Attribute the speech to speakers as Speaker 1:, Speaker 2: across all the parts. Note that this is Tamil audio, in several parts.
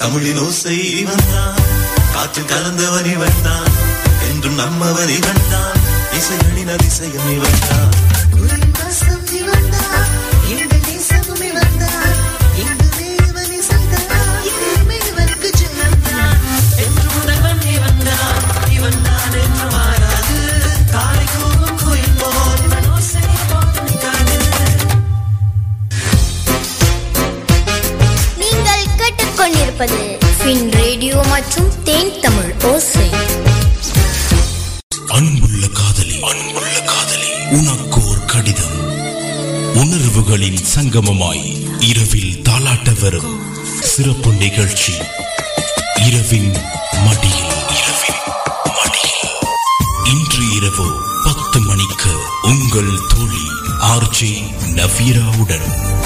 Speaker 1: தமிழின் ஓசை இவன்தான் காற்று கலந்தவன் இவன்தான் என்றும் நம்மவன் இவன்தான் இசைகளின் அதிசயம் இவன்தான்
Speaker 2: உயிர் வாசம் இவன்தான், எங்கள் நேசமும் இவன்தான். எங்குமே இவன் இசைதான், எங்குமே இவனுக்கு ஜெயம்தான்.
Speaker 3: என்று முதல்வன் இவன்தான் இவன்தான் என்று மாறாது காலை கூவும் குயில் போல் இவன் ஓசை போல் நிற்காது
Speaker 4: நீங்கள் கேட்டுக்கொண்டிருப்பது ஃபின் ரேடியோ மற்றும் தேன் தமிழ் ஓசை
Speaker 5: அன்புள்ள காதலி அன்புள்ள காதலி உனக்கு ஒரு கடிதம் உணர்வுகளின் சங்கமமாய் இரவில் தாலாட்ட வரும் சிறப்பு நிகழ்ச்சி இரவின் மடியில் இரவின் மடியில் இன்று இரவு பத்து மணிக்கு உங்கள் தோழி ஆர்ஜே நவீராவுடன்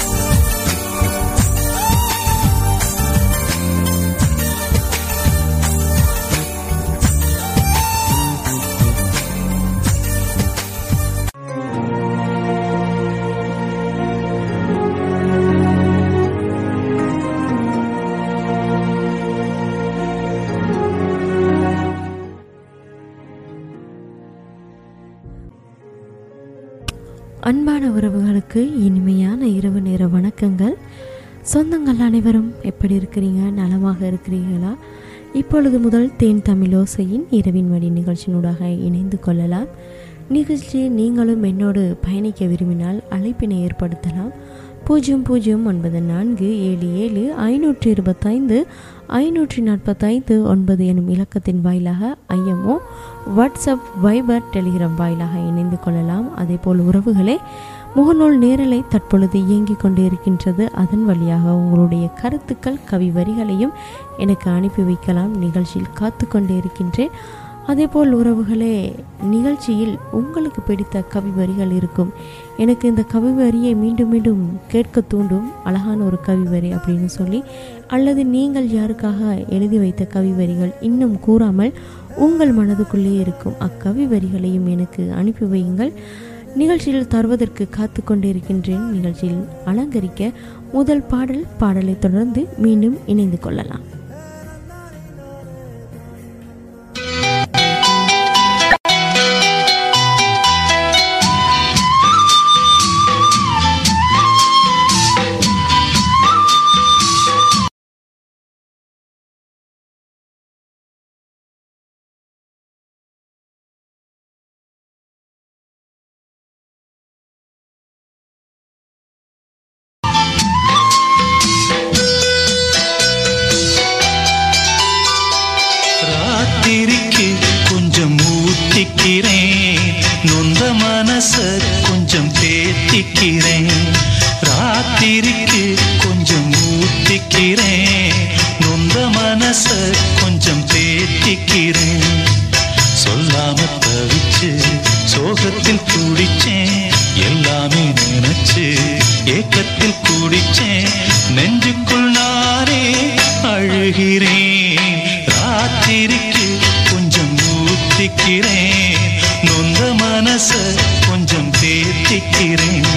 Speaker 6: அன்பான உறவுகளுக்கு இனிமையான இரவு நேர வணக்கங்கள் சொந்தங்கள் அனைவரும் எப்படி இருக்கிறீங்க நலமாக இருக்கிறீர்களா இப்பொழுது முதல் தேன் தமிழோசையின் இரவின் மடி நிகழ்ச்சியினூடாக இணைந்து கொள்ளலாம் நிகழ்ச்சியில் நீங்களும் என்னோடு பயணிக்க விரும்பினால் அழைப்பினை ஏற்படுத்தலாம் பூஜ்ஜியம் பூஜ்ஜியம் ஒன்பது நான்கு ஏழு ஏழு ஐநூற்றி இருபத்தைந்து ஐநூற்றி நாற்பத்தைந்து ஒன்பது எனும் இலக்கத்தின் வாயிலாக ஐஎம்ஓ வாட்ஸ்அப் வைபர் டெலிகிராம் வாயிலாக இணைந்து கொள்ளலாம் அதேபோல் உறவுகளே முகநூல் நேரலை தற்பொழுது இயங்கிக் கொண்டு இருக்கின்றது அதன் வழியாக உங்களுடைய கருத்துக்கள் கவி வரிகளையும் எனக்கு அனுப்பி வைக்கலாம் நிகழ்ச்சியில் காத்து கொண்டே இருக்கின்றேன் அதேபோல் உறவுகளே நிகழ்ச்சியில் உங்களுக்கு பிடித்த கவி வரிகள் இருக்கும் எனக்கு இந்த கவி வரியை மீண்டும் மீண்டும் கேட்க தூண்டும் அழகான ஒரு கவி வரி அப்படின்னு சொல்லி அல்லது நீங்கள் யாருக்காக எழுதி வைத்த கவி வரிகள் இன்னும் கூறாமல் உங்கள் மனதுக்குள்ளே இருக்கும் அக்கவி வரிகளையும் எனக்கு அனுப்பி வையுங்கள் நிகழ்ச்சியில் தருவதற்கு காத்து கொண்டிருக்கின்றேன் நிகழ்ச்சியில் அலங்கரிக்க முதல் பாடல் பாடலை தொடர்ந்து மீண்டும் இணைந்து கொள்ளலாம்
Speaker 7: ராத்திரிக்கு கொஞ்சம் ஊத்திக்கிறேன் நொந்த மனச கொஞ்சம் தேத்திக்கிறேன் ராத்திரிக்கு கொஞ்சம் ஊத்திக்கிறேன் நொந்த மனச கொஞ்சம் தேத்திக்கிறேன் சொல்லாம தவிச்சு சோகத்தில் குடிச்சேன் எல்லாமே நினைச்சு ஏக்கத்தில் குடிச்சேன் நெஞ்சுக்குள் நானே அழுகிறேன் ராத்திரிக்கு கொஞ்சம் ஊத்திக்கிறேன் நொந்த மனச கொஞ்சம் தேத்திக்கிறேன்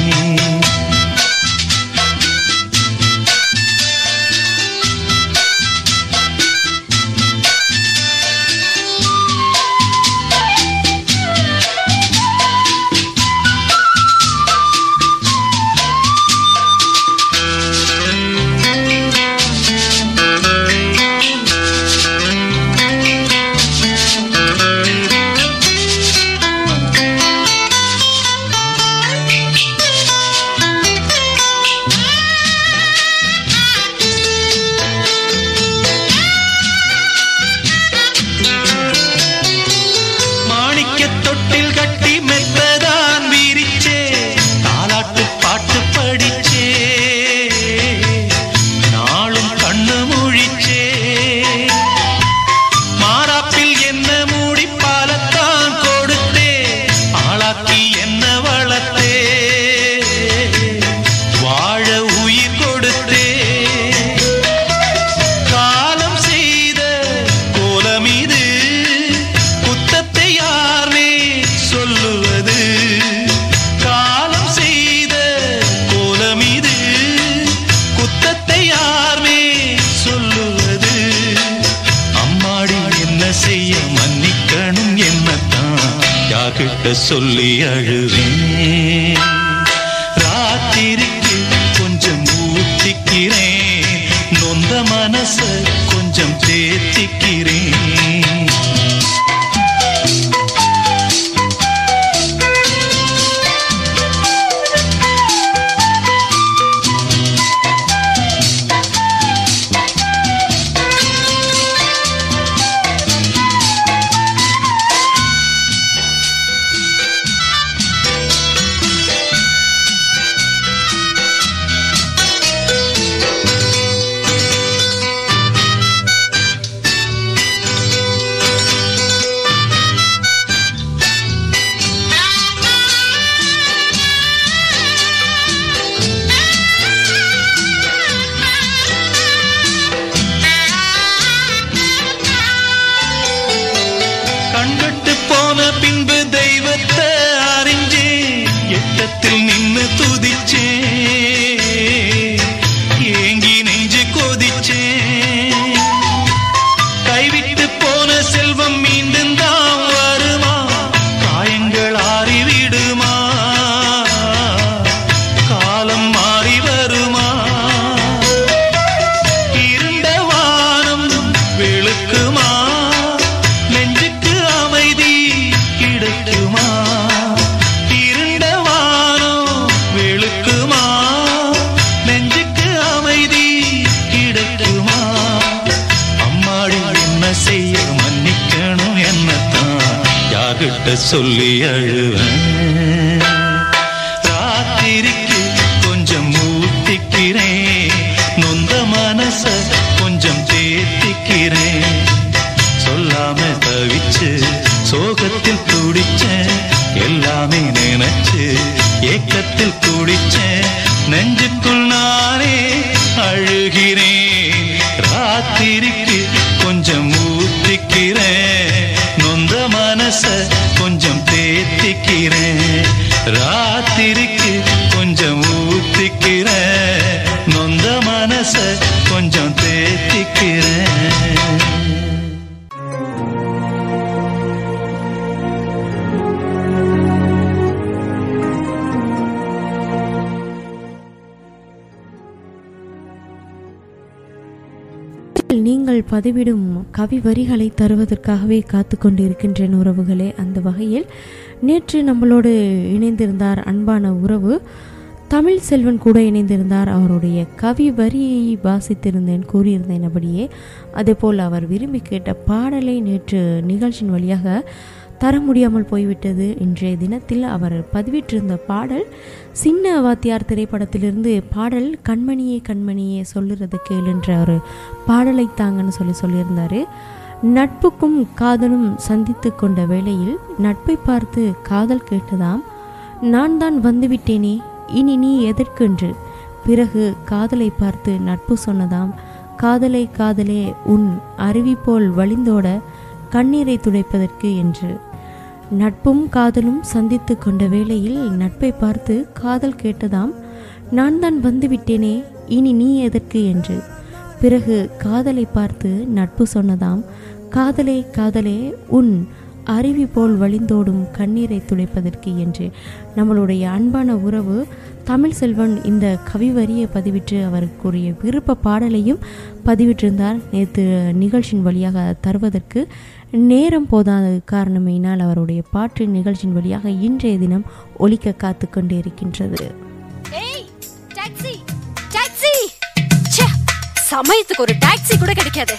Speaker 7: யார்கிட்ட சொல்லி அழுவேன் ராத்திரிக்கு கொஞ்சம் ஊத்திக்கிறேன் நொந்த மனச கொஞ்சம் தேத்திக்கிறேன் கண்கட்டு போன பின்பு தெய்வத்தை அறிஞ்சேன் எட்டத்தில் நின்னு துதிச்சேன் ஏங்கி நெஞ்சு கொதிச்சேன் கைவிட்டு போன செல்வம் மீண்டும் தான் வருமா காயங்கள் ஆறிவிடுமா காலம் மாறி வருமா இருண்ட வானம் வெளுக்குமா நெஞ்சுக்கு அமைதி கிடைக்குமா இருண்ட வானம் வெளுக்குமா நெஞ்சுக்கு அமைதி கிடைக்குமா அம்மாடி என்ன செய்ய மன்னிக்கணும் என்னத்தான் யார்கிட்ட சொல்லி அழுவேன் ராத்திரிக்கு கொஞ்சம் ஊத்திக்கிறேன் நொந்த மனச கொஞ்சம் தேத்திக்கிறேன் சொல்லாம தவிச்சு சோகத்தில் துடிச்சேன் எல்லாமே நினைச்சு ஏக்கத்தில் துடிச்சேன் நெஞ்சுக்குள் நானே அழுகிறேன் ராத்திரிக்கு கொஞ்சம் ஊத்திக்கிறேன் நொந்த மனச கொஞ்சம் தேத்திக்கிறேன் ராத்திரிக்கு கொஞ்சம் ஊத்திக்கிறேன் நொந்த மனச கொஞ்சம் தேத்திக்கிறேன்
Speaker 6: நீங்கள் பதிவிடும் கவி வரிகளை தருவதற்காகவே காத்து கொண்டிருக்கின்றேன் உறவுகளே அந்த வகையில் நேற்று நம்மளோடு இணைந்திருந்தார் அன்பான உறவு தமிழ் செல்வன் கூட இணைந்திருந்தார் அவருடைய கவி வரியை வாசித்திருந்தேன் கூறியிருந்தேன் அப்படியே அதேபோல் அவர் விரும்பி கேட்ட பாடலை நேற்று நிகழ்ச்சியின் வழியாக தர முடியாமல் போய்விட்டது இன்றைய தினத்தில் அவர் பதிவிட்டிருந்த பாடல் சின்ன வாத்தியார் திரைப்படத்திலிருந்து பாடல் கண்மணியே கண்மணியே சொல்லுறத கேளுன்ற ஒரு பாடலை தாங்கன்னு சொல்லி சொல்லியிருந்தாரு நட்புக்கும் காதலும் சந்தித்து கொண்ட வேளையில் நட்பை பார்த்து காதல் கேட்டதாம் நான் தான் வந்துவிட்டேனே இனி நீ எதற்கென்று பிறகு காதலை பார்த்து நட்பு சொன்னதாம் காதலை காதலே உன் அருவி போல் வழிந்தோட கண்ணீரை துடைப்பதற்கு என்று நட்பும் காதலும் சந்தித்து கொண்ட வேளையில் நட்பை பார்த்து காதல் கேட்டதாம் நான் தான் வந்துவிட்டேனே இனி நீ எதற்கு என்று பிறகு காதலை பார்த்து நட்பு சொன்னதாம் காதலே காதலே உன் அருவி போல் வழிந்தோடும் கண்ணீரை துடைப்பதற்கு என்று நம்மளுடைய அன்பான உறவு தமிழ் செல்வன் இந்த கவி வரியை பதிவிட்டு அவருக்குரிய விருப்ப பாடலையும் பதிவிட்டிருந்தார் நேற்று நிகழ்ச்சியின் வழியாக தருவதற்கு நேரம் போதாத காரணமையினால் அவருடைய பாட்டு நிகழ்ச்சியின் வழியாக இன்றைய தினம் ஒலிக்க காத்து கொண்டே இருக்கின்றது
Speaker 8: ஏய் டாக்ஸி டாக்ஸி ச்சே சமயத்துக்கு ஒரு டாக்ஸி கூட கிடைக்காது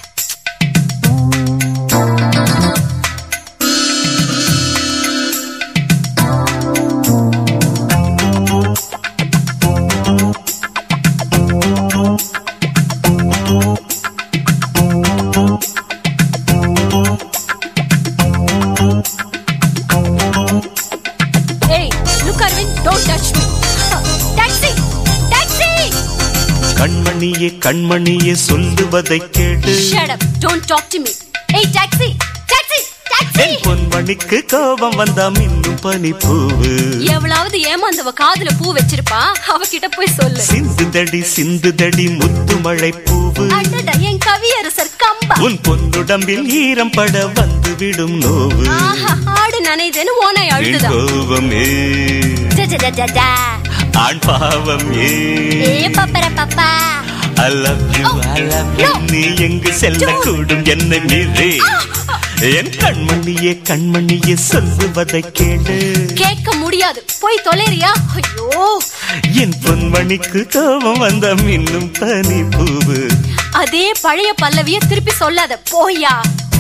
Speaker 8: ஏய் look Aravind don't touch me taxi taxi
Speaker 9: கண்மணியே கண்மணியே சொல்லுவதை கேட்டு
Speaker 8: shut up don't talk to me ஏய் டாக்ஸி டாக்ஸி டாக்ஸி
Speaker 9: என் பொன்மணிக்கு கோபம் வந்தா மின்னும் மின்னும் பனிப்பூவு
Speaker 8: எவ்வளவு ஏமாந்தவ காதுல பூ வச்சிருப்பா அவகிட்ட போய் சொல்லு
Speaker 9: சிந்துதடி சிந்துதடி முத்து மழை பூவு
Speaker 8: அடடா என் கவியரசர் கம்பா
Speaker 9: உன் பொன்னுடம்பில் ஈரம் பட வந்து விடும் நோவு
Speaker 8: ஆஹா ஆடு நனைதேன்னு ஓனை
Speaker 9: என்
Speaker 8: அழுதுதான்
Speaker 9: கோபம் ஏ
Speaker 8: ஜ, ஜ, ஜ, ஜ, ஜ.
Speaker 9: ஆண் பாவம் ஏ
Speaker 8: ஏ பப்பர பப்பா
Speaker 9: I love you, I love you.
Speaker 8: no.
Speaker 9: நீ எங்கு செல்லக்கூடும் என்னை மீறி என் கண்மணியே கண்மணியே சொல்லுவதை கேளு
Speaker 8: கேட்க முடியாது போய் தொலைறியா ஐயோ
Speaker 9: என் பொன்மணிக்கு கோபம் வந்த மின்னும் பனி பூவு
Speaker 8: அதே பழைய பல்லவிய திருப்பி சொல்லாத போயா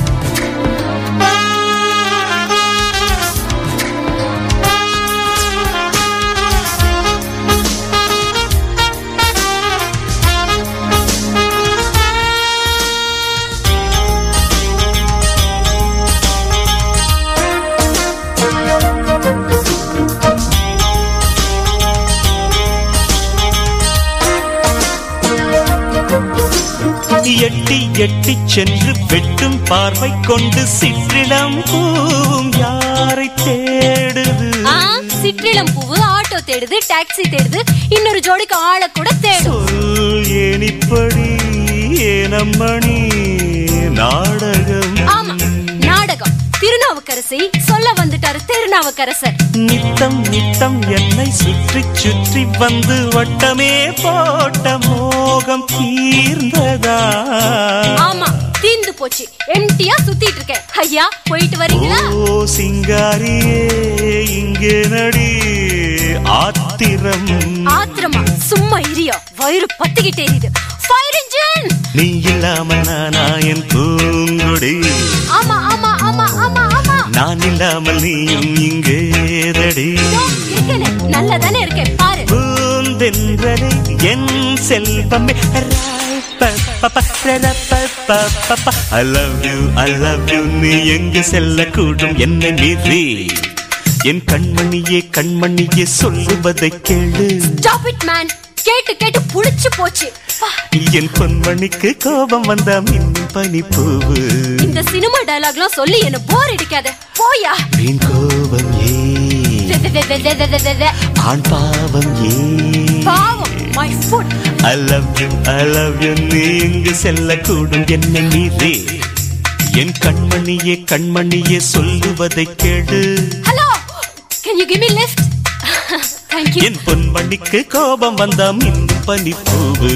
Speaker 9: எட்டி எட்டி சென்று வெட்டும் பார்வை கொண்டு சிற்றிடம் பூவும் யாரை தேடுது
Speaker 8: ஆ சிற்றிளம் பூவு ஆட்டோ தேடுது டாக்ஸி தேடுது இன்னொரு ஜோடிக்கு ஆளை கூட தேடும்
Speaker 9: சொல் ஏனிப்படி ஏனம்மணி நாடகம்
Speaker 8: ஆமா நாடகம் திருநாவுக்கரசி சொல்ல வந்துட்டாரு திருநாவுக்கரசர்
Speaker 9: நித்தம் நித்தம் என்னை சுற்றி சுற்றி வந்து வட்டமே போட்ட மோகம் தீர்ந்ததா
Speaker 8: ஆமா தீந்து போச்சு எம்டியா சுத்திட்டு இருக்கேன் ஐயா போயிட்டு வரீங்களா
Speaker 9: ஓ சிங்காரியே இங்கே நடி ஆத்திரம்
Speaker 8: ஆத்திரமா சும்மா இரியா வயிறு பத்திக்கிட்டே எரியுது ஃபயர் இன்ஜின்
Speaker 9: நீ இல்லாம நானா என் பூங்கொடி
Speaker 8: ஆமா ஆமா ஆமா ஆமா ஆமா
Speaker 9: நான் இல்லாமல் நீயும் இங்கேதடி
Speaker 8: இதோ இருக்கேனே நல்லா தானே இருக்கேன் பாரு
Speaker 9: பூந்தென்றலை என் செல்வமே I love you I love you நீ எங்கு செல்லக்கூடும் என்னை மீறி என் கண்மணியே கண்மணியே சொல்லுவதை கேளு
Speaker 8: ஸ்டாப் இட் மேன் கேட்டு கேட்டு புடிச்சு போச்சு பா,
Speaker 9: என் பொன்மணிக்கு கோபம் வந்தா மின்னும் பனிப்பூவு
Speaker 8: இந்த சினிமா டயலாக்லாம் சொல்லி என்ன போர் அடிக்காத போயா
Speaker 9: வீண் கோபம் ஏ
Speaker 8: வெ, வெ, வெ, வெ, வெ, வெ, வெ, வெ.
Speaker 9: ஆண் பாவம் ஏ
Speaker 8: பாவம் my foot
Speaker 9: I love you I love you நீ எங்கு செல்லக்கூடும் என்னை மீறி என் கண்மணியே கண்மணியே சொல்லுவதை கேளு
Speaker 8: hello can you give me lift thank you
Speaker 9: என் பொன்மணிக்கு கோபம் வந்தா மின்னும் பனிப்பூவு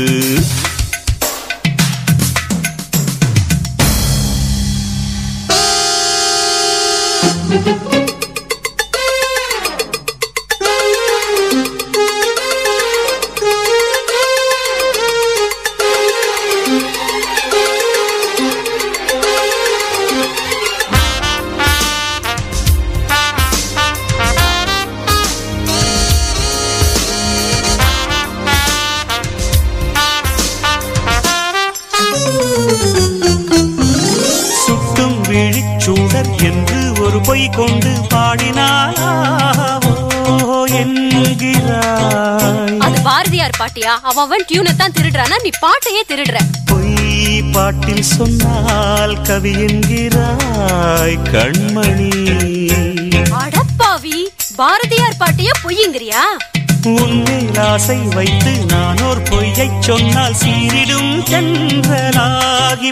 Speaker 9: சுட்டும் விழிச்சூடர் என்று ஒரு பொய் கொண்டு பாடினாலா ஓ என்கிறாய்
Speaker 8: அது பாரதியார் பாட்டியா அவன் அவன் டியூனை தான் திருடுறானா நீ பாட்டையே திருடுற
Speaker 9: பொய் பாட்டில் சொன்னால் கவி என்கிறாய் கண்மணி
Speaker 8: அடப்பாவி பாரதியார் பாட்டையே பொய்யுங்கிறியா
Speaker 9: உன்மேல் ஆசை வைத்து நான் ஒரு பொய்யைச் சொன்னால் சீரிடும் சென்றலாகி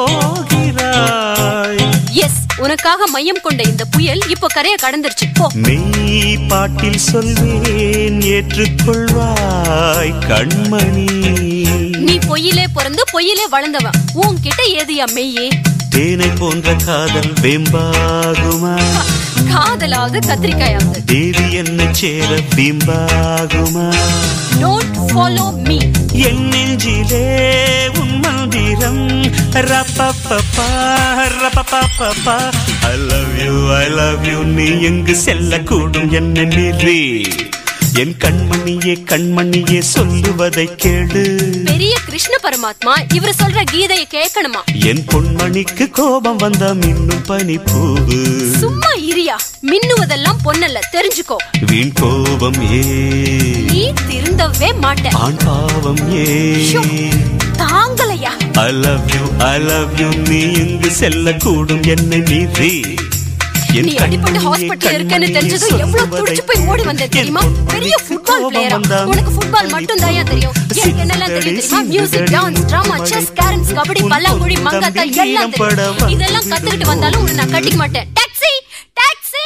Speaker 9: போகிறாய்
Speaker 8: எஸ் உனக்காக மையம் கொண்ட இந்த புயல் இப்போ கரைய கடந்துருச்சு போ
Speaker 9: மெய் பாட்டில் சொல்வேன் ஏற்றுக்கொள்வாய் கண்மணி
Speaker 8: நீ பொய்யிலே பிறந்து பொய்யிலே வளர்ந்தவன் உன்கிட்ட ஏதுயா மெய்யே
Speaker 9: தேனை போன்ற காதல் வெம்பாகுமா
Speaker 8: காதலாவது கத்திரிக்காயாவது
Speaker 9: தேவி என்ன சேர பிம்பாகுமா
Speaker 8: டோன்ட் ஃபாலோ மீ
Speaker 9: என் நெஞ்சிலே உன் மந்திரம் ரப்பப்பப்பா, ரப்பப்பப்பா. I love you, I love you. நீ எங்கு செல்லக்கூடும் என்ன மீறி என் கண்மணியே கண்மணியே சொல்லுவதை கேளு
Speaker 8: பெரிய கிருஷ்ண பரமாத்மா இவர் சொல்ற கீதையை கேட்கணுமா
Speaker 9: என் பொன்மணிக்கு கோபம் வந்தா மின்னும் பனிப்பூவு
Speaker 8: சும்மா இரியா மின்னுவதெல்லாம் பொன்னல்ல தெரிஞ்சுக்கோ
Speaker 9: வீண் கோபம் ஏ
Speaker 8: நீ திருந்தவே மாட்ட
Speaker 9: ஆண் பாவம் ஏ
Speaker 8: ஷோ, தாங்கலையா
Speaker 9: I love you I love you நீ எங்கு செல்லக்கூடும் என்னை மீறி என்
Speaker 8: நீ அடிபட்டு
Speaker 9: கண்மணியே,
Speaker 8: ஹாஸ்பிட்டல் இருக்கேன்னு
Speaker 9: கண்மணியே
Speaker 8: தெரிஞ்சதும் எவ்வளவு
Speaker 9: சொல்லுவதை
Speaker 8: துடிச்சு போய் ஓடி வந்தேன் தெரியுமா
Speaker 9: என்
Speaker 8: பெரிய
Speaker 9: தொண்டைக்கு
Speaker 8: ஃபுட்பால்
Speaker 9: கோபம்
Speaker 8: பிளேயரா
Speaker 9: வந்தால்
Speaker 8: உனக்கு ஃபுட்பால் மட்டும் தான் தெரியும் எனக்கு என்னெல்லாம் தெரியும் தெரியுமா music dance drama chess carroms kabaddi பல்லாங்குழி மங்காத்தால் எல்லாம் தெரியும் இதெல்லாம் கத்துக்கிட்டு வந்தாலும் உன்னை நான் கட்டிக்க மாட்டேன் டாக்ஸி டாக்ஸி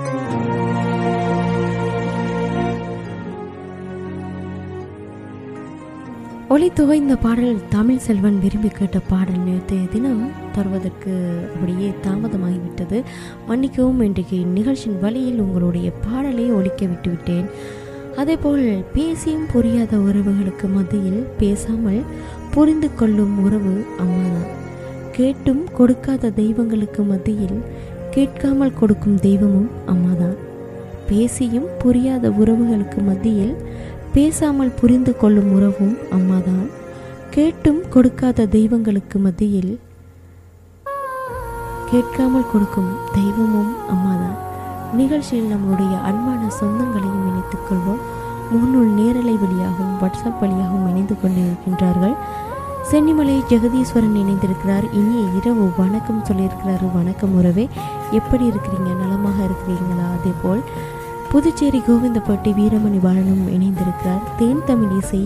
Speaker 6: ஒளி துவைந்த பாடல் தமிழ் செல்வன் விரும்பி கேட்ட பாடல் நேற்றைய தினம் தருவதற்கு அப்படியே தாமதமாகிவிட்டது மன்னிக்கவும் இன்றைக்கு நிகழ்ச்சியின் வழியில் உங்களுடைய பாடலை ஒலிக்க விட்டுவிட்டேன் அதேபோல் பேசியும் புரியாத உறவுகளுக்கு மத்தியில் பேசாமல் புரிந்து கொள்ளும் உறவு அம்மாதான் கேட்டும் கொடுக்காத தெய்வங்களுக்கு மத்தியில் கேட்காமல் கொடுக்கும் தெய்வமும் அம்மாதான் பேசியும் புரியாத உறவுகளுக்கு மத்தியில் பேசாமல் புரிந்து கொள்ளும் உறவும் அம்மாதான் கேட்டும் கொடுக்காத தெய்வங்களுக்கு மத்தியில் கேட்காமல் கொடுக்கும் தெய்வமும் அம்மாதான் நிகழ்ச்சியில் நம்மளுடைய அன்பான சொந்தங்களையும் இணைத்துக் கொள்வோம் முகநூல் நேரலை வழியாகவும் வாட்ஸ்அப் வழியாகவும் இணைந்து கொண்டிருக்கின்றார்கள் சென்னிமலை ஜெகதீஸ்வரன் இணைந்திருக்கிறார் இனிய இரவு வணக்கம் சொல்லியிருக்கிறாரு வணக்கம் உறவே எப்படி இருக்கிறீங்க நலமாக இருக்கிறீங்களா அதேபோல் புதுச்சேரி கோவிந்தப்பட்டி வீரமணி பாலனும் இணைந்திருக்கிறார் தேன் தமிழ் இசை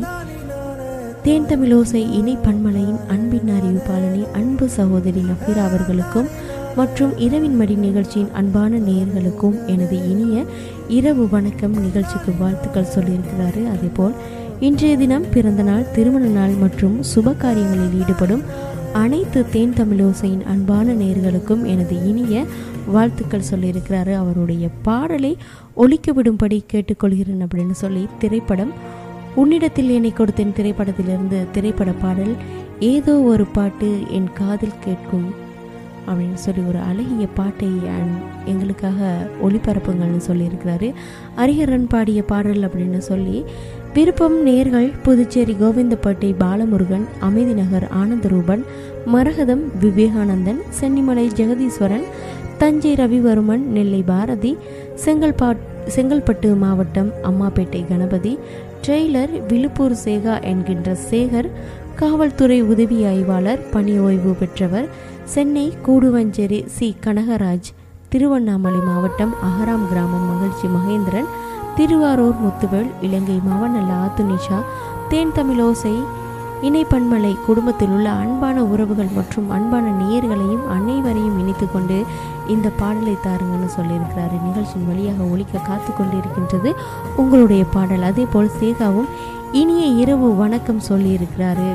Speaker 6: தேன் தமிழோசை இணை பன்மலையின் அன்பின் அறிவிப்பாளனி அன்பு சகோதரி நஃபீரா அவர்களுக்கும் மற்றும் இரவின் மடி நிகழ்ச்சியின் அன்பான நேயர்களுக்கும் எனது இனிய இரவு வணக்கம் நிகழ்ச்சிக்கு வாழ்த்துக்கள் சொல்லியிருக்கிறாரு அதேபோல் இன்றைய தினம் பிறந்த நாள் திருமண நாள் மற்றும் சுப காரியங்களில் ஈடுபடும் அனைத்து தேன் தமிழோசையின் அன்பான நேயர்களுக்கும் எனது இனிய வாழ்த்துக்கள் சொல்லியிருக்கிறாரு அவருடைய பாடலை ஒலிக்க விடும்படி கேட்டுக்கொள்கிறேன் அப்படின்னு சொல்லி திரைப்படம் உன்னிடத்தில் என்னை கொடுத்தேன் திரைப்படத்திலிருந்து திரைப்பட பாடல் ஏதோ ஒரு பாட்டு என் காதில் கேட்கும் அப்படின்னு சொல்லி ஒரு அழகிய பாட்டை அன்- எங்களுக்காக ஒளிபரப்புங்கள்னு சொல்லியிருக்கிறாரு ஹரிஹரன் பாடிய பாடல் அப்படின்னு சொல்லி விருப்பம் நேர்கள் புதுச்சேரி கோவிந்தப்பேட்டை பாலமுருகன் அமைதி நகர் ஆனந்தரூபன் மரகதம் விவேகானந்தன் சென்னிமலை ஜெகதீஸ்வரன் தஞ்சை ரவிவர்மன் நெல்லை பாரதி செங்கல்பாட் செங்கல்பட்டு மாவட்டம் அம்மாப்பேட்டை கணபதி ட்ரெய்லர் விழுப்பூர் சேகா என்கின்ற சேகர் காவல்துறை உதவி ஆய்வாளர் பணி ஓய்வு பெற்றவர் சென்னை கூடுவஞ்சேரி சி கனகராஜ் திருவண்ணாமலை மாவட்டம் அகராம் கிராமம் மகிழ்ச்சி மகேந்திரன் திருவாரூர் முத்துவேல் இலங்கை மாவனல்ல ஆத்துனிஷா தேன் தமிழோசை இணைப்பன்மலை குடும்பத்தில் உள்ள அன்பான உறவுகள் மற்றும் அன்பான நேயர்களையும் அனைவரையும் இணைத்து கொண்டு இந்த பாடலை தாருங்கன்னு சொல்லியிருக்கிறாரு நிகழ்ச்சியின் வழியாக ஒலிக்க காத்து கொண்டிருக்கின்றது உங்களுடைய பாடல் அதே போல் சேகாவும் இனிய இரவு வணக்கம் சொல்லியிருக்கிறாரு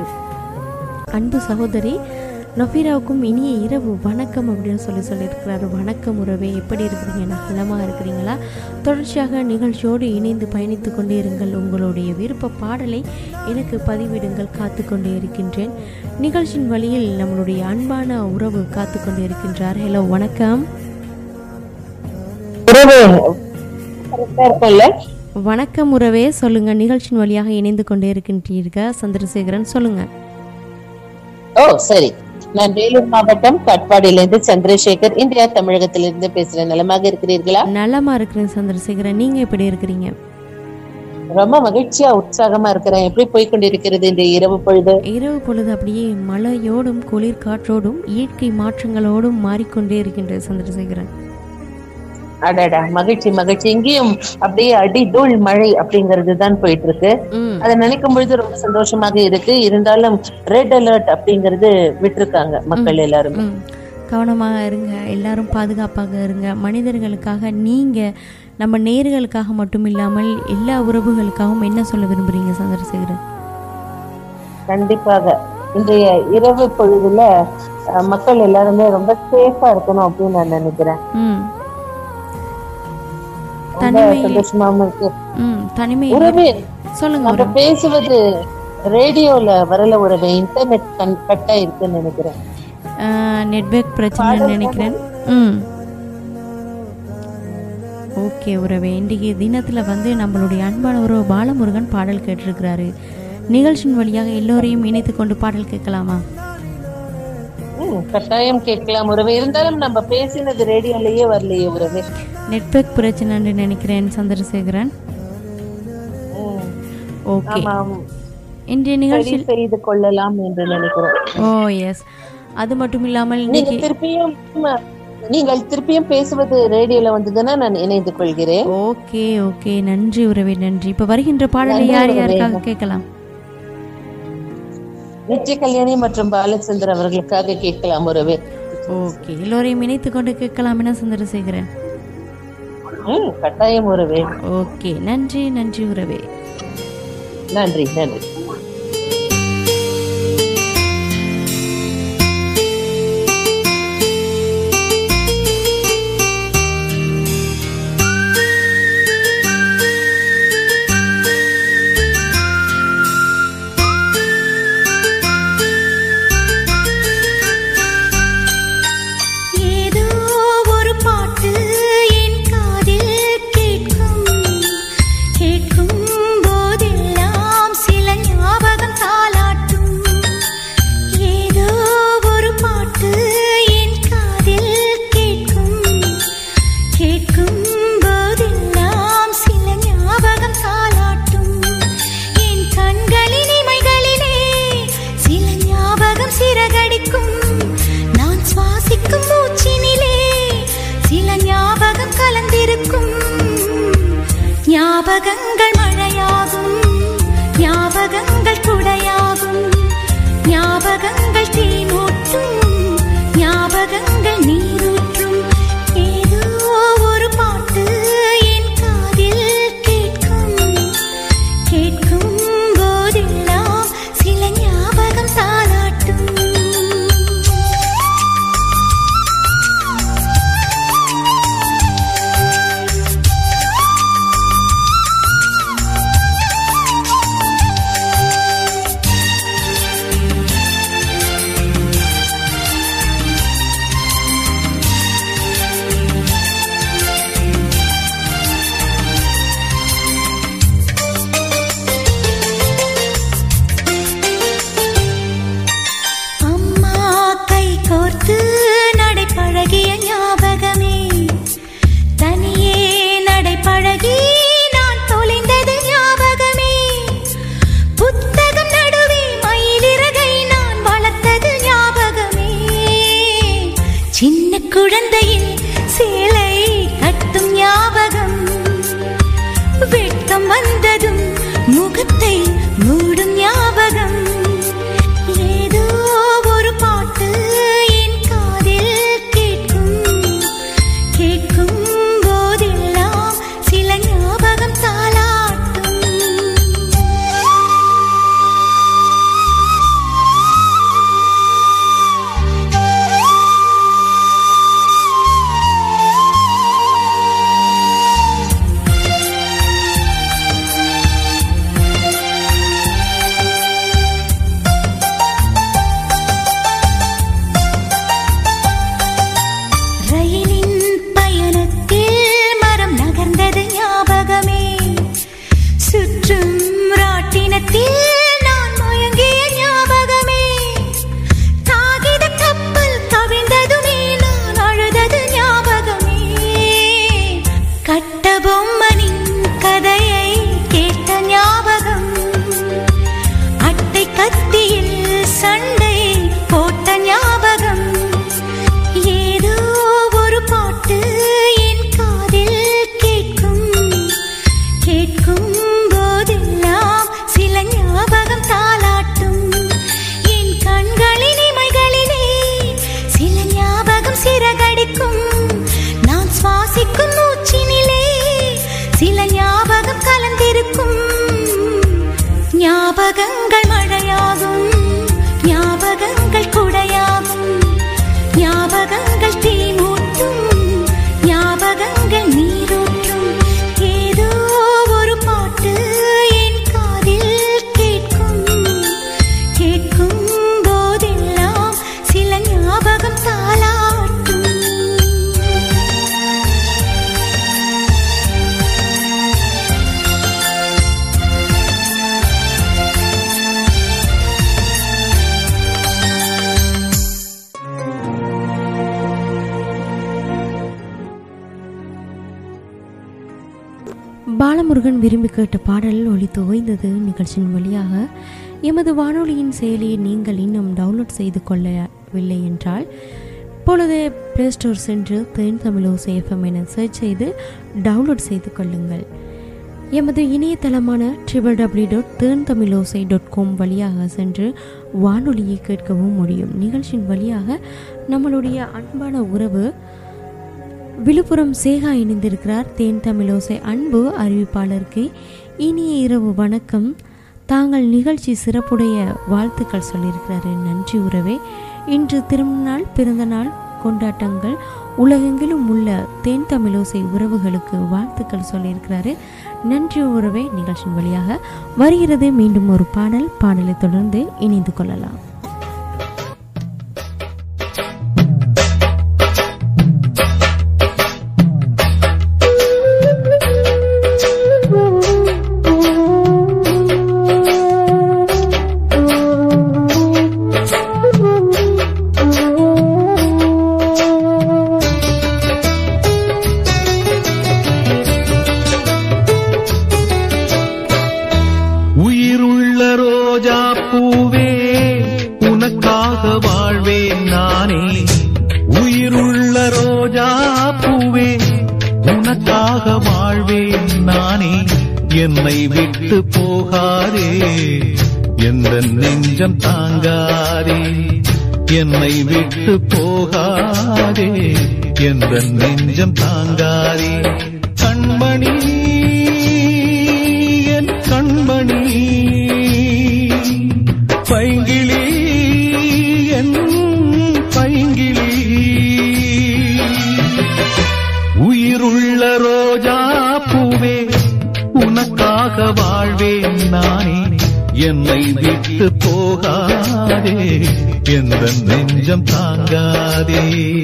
Speaker 6: அன்பு சகோதரி நஃபீராவுக்கும் இனிய இரவு வணக்கம் அப்படின்னு சொல்லி சொல்லியிருக்கிறாரு வணக்கம் உறவே எப்படி இருக்கிறீங்க நலமாக இருக்கிறீங்களா தொடர்ச்சியாக நிகழ்ச்சியோடு இணைந்து பயணித்து கொண்டே இருங்கள் உங்களுடைய விருப்ப பாடலை எனக்கு பதிவிடுங்கள் காத்து கொண்டே இருக்கின்றேன் நிகழ்ச்சியின் வழியில் நம்மளுடைய அன்பான உறவு காத்து கொண்டே இருக்கின்றார் ஹலோ வணக்கம்
Speaker 10: உறவு correct ஆ இருக்கும்ல
Speaker 6: வணக்கம் உறவே சொல்லுங்க நிகழ்ச்சியின் வழியாக இணைந்து கொண்டே இருக்கின்றீர்கள் சந்திரசேகரன் சொல்லுங்க
Speaker 10: ஓ சரி நான் வேலூர் மாவட்டம் காட்பாடியிலிருந்து சந்திரசேகர் இந்தியா தமிழகத்திலிருந்து பேசுறேன் நலமாக இருக்கிறீர்களா
Speaker 6: நலமா இருக்கிறேன் சந்திரசேகரன் நீங்க எப்படி இருக்கிறீங்க
Speaker 10: ரொம்ப மகிழ்ச்சியா உற்சாகமா இருக்கிறேன் எப்படி போய் கொண்டிருக்கிறது இந்த இரவு பொழுது
Speaker 6: இரவு பொழுது அப்படியே மழையோடும் குளிர் காற்றோடும் இயற்கை மாற்றங்களோடும் மாறிக்கொண்டே இருக்கின்றது சந்திரசேகரன்
Speaker 10: அடடா மகிழ்ச்சி மகிழ்ச்சி இங்கேயும் அப்படியே அடி தூள் மழை அப்படிங்கிறது தான் போயிட்டு இருக்கு
Speaker 6: ம்
Speaker 10: அதை நினைக்கும் பொழுது ரொம்ப சந்தோஷமாக இருக்கு இருந்தாலும் ரெட் அலர்ட் அப்படிங்கிறது விட்டிருக்காங்க மக்கள் எல்லாருமே
Speaker 6: ம் கவனமாக இருங்க எல்லாரும் பாதுகாப்பாக இருங்க மனிதர்களுக்காக நீங்க நம்ம நேர்களுக்காக மட்டும் இல்லாமல் எல்லா உறவுகளுக்காகவும் என்ன சொல்ல விரும்புறீங்க சந்திரசேகரன்
Speaker 10: கண்டிப்பாக இன்றைய இரவு பொழுதுல அஹ், மக்கள் எல்லாருமே ரொம்ப சேஃபா இருக்கணும் அப்படின்னு நான் நினைக்கிறேன்
Speaker 6: ம்
Speaker 10: ரொம்ப
Speaker 6: தனிமை
Speaker 10: சந்தோஷமாவும் இருக்கு
Speaker 6: ம் தனிமை
Speaker 10: உறவே
Speaker 6: சொல்லுங்க
Speaker 10: நம்ம
Speaker 6: உறவு
Speaker 10: பேசுவது ரேடியோல வரல உறவே இன்டர்நெட் கட்டா இருக்குன்னு நினைக்கிறேன்
Speaker 6: நெட்வொர்க் பிரச்சனைன்னு நினைக்கிறேன் ம் ஓகே உறவே இன்றைக்கு தினத்தில் வந்து நம்மளுடைய அன்பான உறவு பாலமுருகன் பாடல் கேட்டிருக்கிறாரு நிகழ்ச்சியின் வழியாக எல்லோரையும் இணைத்து கொண்டு பாடல் கேட்கலாமா
Speaker 10: ம், கட்டாயம் கேட்கலாம் உறவே இருந்தாலும் நம்ம பேசினது ரேடியோலயே வரலையே உறவே
Speaker 6: நெட்வொர்க் பிரச்சனைன்னு நினைக்கிறேன் சந்திரசேகரன்
Speaker 10: ம்,
Speaker 6: ஓகே
Speaker 10: ஆமாம்
Speaker 6: இன்றைய
Speaker 10: சரி
Speaker 6: நிகழ்ச்சியில்
Speaker 10: செய்து கொள்ளலாம் என்று நினைக்கிறேன்
Speaker 6: ஓ எஸ் அது மட்டும் இல்லாமல்
Speaker 10: நீங்க
Speaker 6: இன்னைக்கு
Speaker 10: திருப்பியும் நீங்கள் திருப்பியும் பேசுவது ரேடியோல வந்ததுன்னா நான் இணைந்து கொள்கிறேன்
Speaker 6: ஓகே ஓகே நன்றி உறவே நன்றி இப்ப வருகின்ற பாடலை
Speaker 10: நன்றி
Speaker 6: யார்
Speaker 10: உறவே.
Speaker 6: யாருக்காக கேட்கலாம்
Speaker 10: நித்ய கல்யாணி மற்றும் பாலச்சந்தர் அவர்களுக்காக கேட்கலாம் உறவே
Speaker 6: ஓகே எல்லோரையும் இணைத்து கொண்டு கேட்கலாம் என சந்திரசேகரன்
Speaker 10: ம், கட்டாயம் உறவே
Speaker 6: ஓகே நன்றி நன்றி உறவே
Speaker 10: நன்றி நன்றி
Speaker 2: ஏதோ ஒரு பாட்டு என் காதில் கேட்கும் கேட்கும் போதெல்லாம் சில ஞாபகம் தாளாட்டும் ஏதோ ஒரு பாட்டு என் காதில் கேட்கும் கேட்கும் போதெல்லாம் சில ஞாபகம் தாளாட்டும் என் கண்களின் இமைகளிலே சில ஞாபகம் சிறகடிக்கும் நான் சுவாசிக்கும் மூச்சினிலே சில ஞாபகம் கலந்திருக்கும் ஞாபகங்கள் மழையாகும் ஞாபகங்கள் குடையாகும் ஞாபகங்கள் தீமூட்டும் ஞாபகங்கள் நீரூற்றும் ஏதோ ஒரு பாட்டு என் காதில் கேட்கும் கேட்கும் போதெல்லாம் சில ஞாபகம் தாளாட்டும் அம்மா கை கோர்த்து நடைபழகிய ஞாபகமே தனியே நடைபழகி நான் தொலைந்தது ஞாபகமே புத்தகம் நடுவே மயிலிறகை நான் வளர்த்தது ஞாபகமே சின்ன குழந்தையில் சேலை கட்டும் ஞாபகம் வெட்கம் வந்ததும் முகத்தை மூடும் ஞாபகம் ஏதோ ஒரு பாட்டு என் காதில் கேட்கும் கேட்கும் போதெல்லாம் சில ஞாபகம் தாளாட்டும் ரயிலின் பயணத்தில் மரம் நகர்ந்தது ஞாபகமே சுற்றும் ராட்டினத்தில் நான் முயங்கிய ஞாபகமே காகித கப்பல் கவிழ்ந்ததுமே நான் அழுதது ஞாபகமே கட்ட பொம்மனின் கதையை கேட்ட ஞாபகம் அட்டை கத்தியில் சண்டை போட்ட ஞாபகம் ஏதோ ஒரு பாட்டு என் காதில் கேட்கும் கேட்கும் போதெல்லாம் சில ஞாபகம் தாளாட்டும் என் கண்களின் இமைகளிலே சில ஞாபகம் சிறகடிக்கும் நான் சுவாசிக்கும் மூச்சினிலே சில ஞாபகம் கலந்திருக்கும் ஞாபகங்கள் மழையாகும் ஞாபகங்கள் குடையாகும் ஞாபகங்கள் தீமூட்டும் ஞாபகங்கள் நீரூற்றும் ஏதோ ஒரு பாட்டு என் காதில் கேட்கும் கேட்கும் போதெல்லாம் சில ஞாபகம் தாளாட்டும்
Speaker 6: பாலமுருகன் விரும்பி கேட்ட பாடல் ஒலித்து ஓய்ந்தது நிகழ்ச்சியின் வழியாக எமது வானொலியின் செயலியை நீங்கள் இன்னும் டவுன்லோட் செய்து கொள்ளவில்லை என்றால் இப்பொழுது ப்ளே ஸ்டோர் சென்று தேன் தமிழோசை எஃப்எம் என சர்ச் செய்து டவுன்லோட் செய்து கொள்ளுங்கள் எமது இணையதளமான triple W dot Then Thamizhosai dot com வழியாக சென்று வானொலியை கேட்கவும் முடியும் நிகழ்ச்சியின் வழியாக நம்மளுடைய அன்பான உறவு விழுப்புரம் சேகா இணைந்திருக்கிறார் தேன் தமிழோசை அன்பு அறிவிப்பாளருக்கு இனிய இரவு வணக்கம் தாங்கள் நிகழ்ச்சி சிறப்புடைய வாழ்த்துக்கள் சொல்லியிருக்கிறாரு நன்றி உறவே இன்று திருநாள் பிறந்தநாள் கொண்டாட்டங்கள் உலகெங்கிலும் உள்ள தேன் தமிழோசை உறவுகளுக்கு வாழ்த்துக்கள் சொல்லியிருக்கிறாரு நன்றி உறவே நிகழ்ச்சியின் வழியாக வருகிறது மீண்டும் ஒரு பாடல் பாடலை தொடர்ந்து இணைந்து கொள்ளலாம்
Speaker 7: உயிருள்ள ரோஜா பூவே உனக்காக வாழ்வேன் நானே உயிருள்ள ரோஜா பூவே உனக்காக வாழ்வேன் நானே என்னை விட்டு போகாதே எந்த நெஞ்சம் தாங்காதே என்னை விட்டு போகாதே எந்த நெஞ்சம் தாங்காதே கண்மணி என் கண்மணி பைங்கிளி என் பைங்கிளி உயிருள்ள ரோஜா பூவே உனக்காக வாழ்வேன் நானே என்னை விட்டு போகாதே எந்த நெஞ்சம் தாங்காதே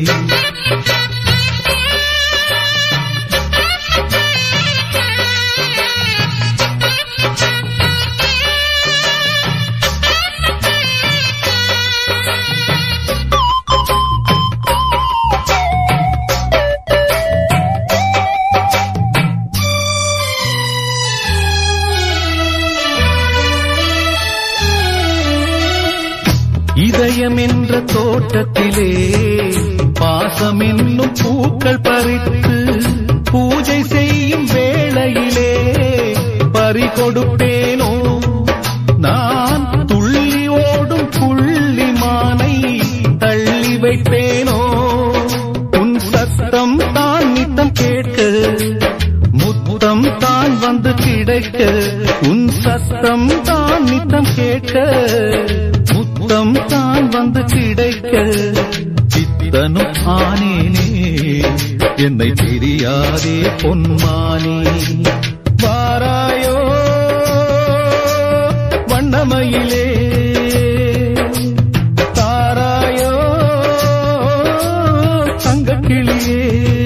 Speaker 7: இதயம் என்ற தோட்டத்திலே பாசம் என்னும் பூக்கள் பறித்து பூஜை செய்யும் வேளையிலே பறி கொடுப்பேனோ நான் துள்ளி ஓடும் புள்ளி மானை தள்ளி வைப்பேனோ உன் சத்தம் தான் நித்தம் கேட்க முத்தம் தான் வந்து கிடைக்க உன் சத்தம் தான் நித்தம் கேட்க முத்தம் தான் வந்து கிடைக்க சித்தனும் ஆனேனே என்னை தெரியாதே பொன்மானே வாராயோ வண்ணமயிலே தாராயோ தங்கக்கிளியே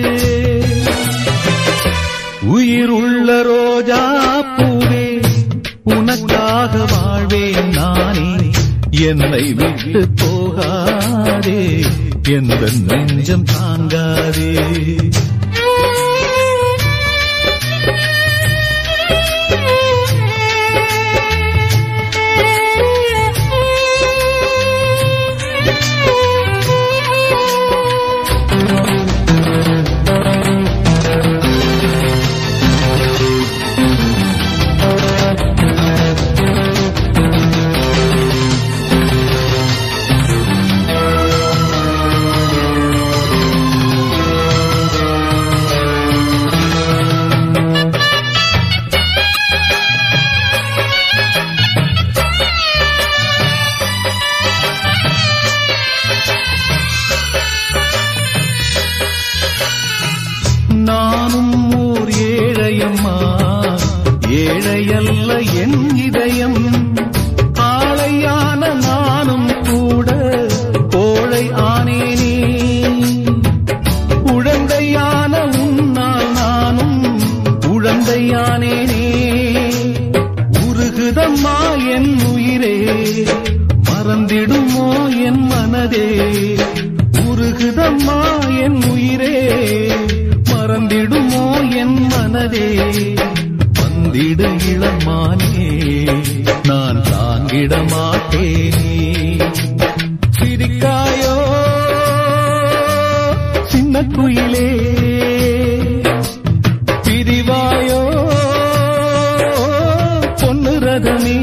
Speaker 7: உயிருள்ள ரோஜா பூவே உனக்காக வாழ்வேன் நானே என்னை விட்டு போகாதே எந்த நெஞ்சம் தாங்காதே நானும் ஓர் ஏழையம்மா ஏழையல்ல என் இதயம் ஆளையான நானும் கூட கோழை ஆனேனே உழந்தையான உன்னால் நானும் உழந்தையானேனே உருகுதம்மா என் உயிரே மறந்திடுமோ என் மனதே உருகுதம்மா என் உயிரே மறந்திடுமோ என் மனதே வந்திடு இளமானே நான் தாங்கிட மாட்டேனே சிரிக்காயோ சின்னக்குயிலே பிரிவாயோ பொன்னு ரதமே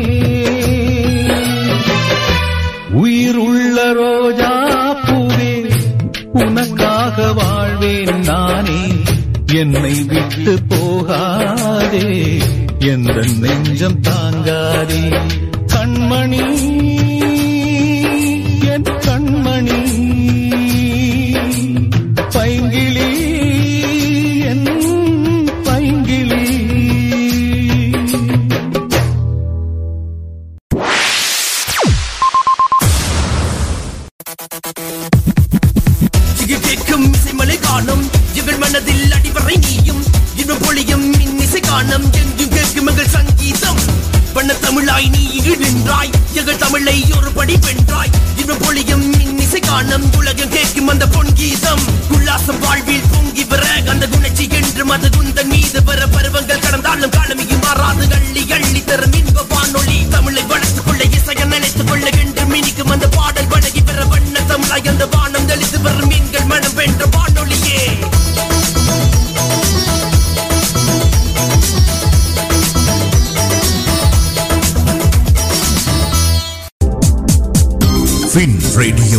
Speaker 7: உயிர் உள்ள ரோஜா பூவே உனக்காக வாழ்வேன் நானே என்னை விட்டு போகாதே எந்த நெஞ்சம் தாங்காதே கண்மணி என் கண்மணி பைங்கிளி என் பைங்கிளி
Speaker 3: இது கேட்கும் இசைமலை காணும் எங்கள் மனதில் அடிவரை நீயும் இன்னும் பொழியும் இன்னிசை காணும் எங்கும் கேட்கும் எங்கள் சங்கீதம் பண்ண தமிழாய் நீ இங்கு நின்றாய் எங்கள் தமிழை ஒரு படி வென்றாய் இன்னும் பொழியும் இன்னிசை காணும் உலகம் கேட்கும் அந்த பொன்கீதம் உல்லாசம் வாழ்வில் பொங்கி வர அந்த குணச்சி என்று மத குந்தன் மீது வர பருவங்கள் கடந்தாலும் காலமியும் மாறாது அள்ளி அள்ளி தரும் இன்ப வானொலி தமிழை வளர்த்துக் கொள்ள இசையை நினைத்துக் கொள்ள என்று மினிக்கும் அந்த பாடல் வழங்கி பெற வண்ண தமிழாய் அந்த வானம் தெளித்து வரும் மீன்கள் மனம் வென்ற வானொலியே
Speaker 5: ஃபின் ரேடியோ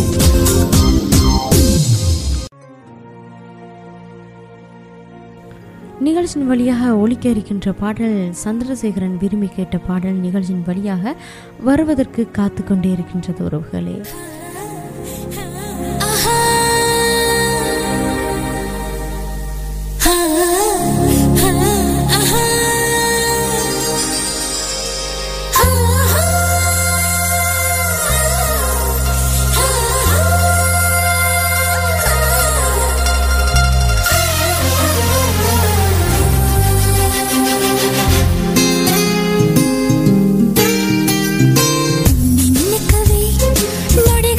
Speaker 6: நிகழ்ச்சியின் வழியாக ஒலிக்க இருக்கின்ற பாடல் சந்திரசேகரன் விரும்பி கேட்ட பாடல் நிகழ்ச்சியின் வழியாக வருவதற்கு காத்து கொண்டே இருக்கின்றது உறவுகளே
Speaker 2: ನಿನ್ನ ಕವಿ ನೋಡಿ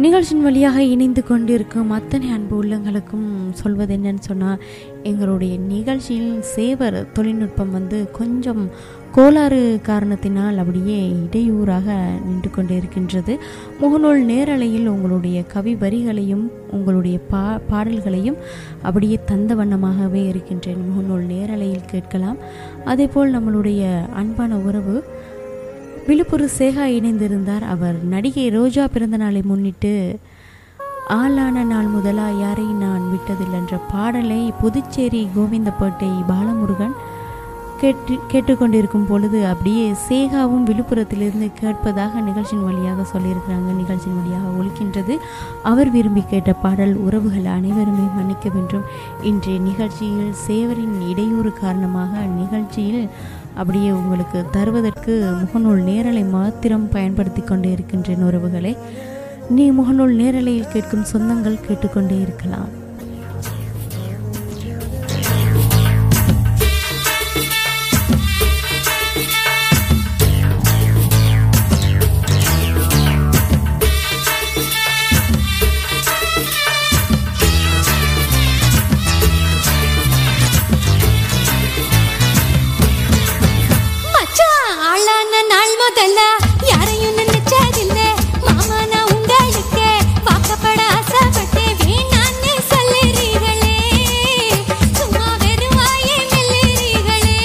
Speaker 6: நிகழ்ச்சியின் வழியாக இணைந்து கொண்டிருக்கும் அத்தனை அன்பு உள்ளங்களுக்கும் சொல்வது என்னன்னு சொன்னால் எங்களுடைய நிகழ்ச்சியில் சேவர் தொழில்நுட்பம் வந்து கொஞ்சம் கோளாறு காரணத்தினால் அப்படியே இடையூறாக நின்று கொண்டு இருக்கின்றது முகநூல் நேரலையில் உங்களுடைய கவி வரிகளையும் உங்களுடைய பா பாடல்களையும் அப்படியே தந்த வண்ணமாகவே இருக்கின்றேன் முகநூல் நேரலையில் கேட்கலாம் அதேபோல் நம்மளுடைய அன்பான உறவு விழுப்புரம் சேகா இணைந்திருந்தார் அவர் நடிகை ரோஜா பிறந்த நாளை முன்னிட்டு ஆளான நாள் முதலா யாரையும் நான் விட்டதில்லை என்ற பாடலை புதுச்சேரி கோவிந்தப்பேட்டை பாலமுருகன் கேட்டு கேட்டுக்கொண்டிருக்கும் பொழுது அப்படியே சேகாவும் விழுப்புரத்திலிருந்து கேட்பதாக நிகழ்ச்சியின் வழியாக சொல்லியிருக்கிறாங்க நிகழ்ச்சியின் வழியாக ஒலிக்கின்றது அவர் விரும்பி கேட்ட பாடல் உறவுகள் அனைவருமே மன்னிக்க வேண்டும் இன்றைய நிகழ்ச்சியில் சேவரின் இடையூறு காரணமாக நிகழ்ச்சியில் அப்படியே உங்களுக்கு தருவதற்கு முகநூல் நேரலை மாத்திரம் பயன்படுத்தி கொண்டே இருக்கின்றேன் உறவுகளை நீ முகநூல் நேரலையில் கேட்கும் சொந்தங்கள் கேட்டுக்கொண்டே இருக்கலாம்
Speaker 2: மச்சான் ஆளான நாள் முதல்ல யாரையும் நினைச்சதில்ல மாமா நான் உங்களுக்கு வாக்கப்பட ஆசைப்பட்டேன் வேணான்னு சொல்லுறீங்களே சும்மா வெறும் வாயே மெல்லுறீங்களே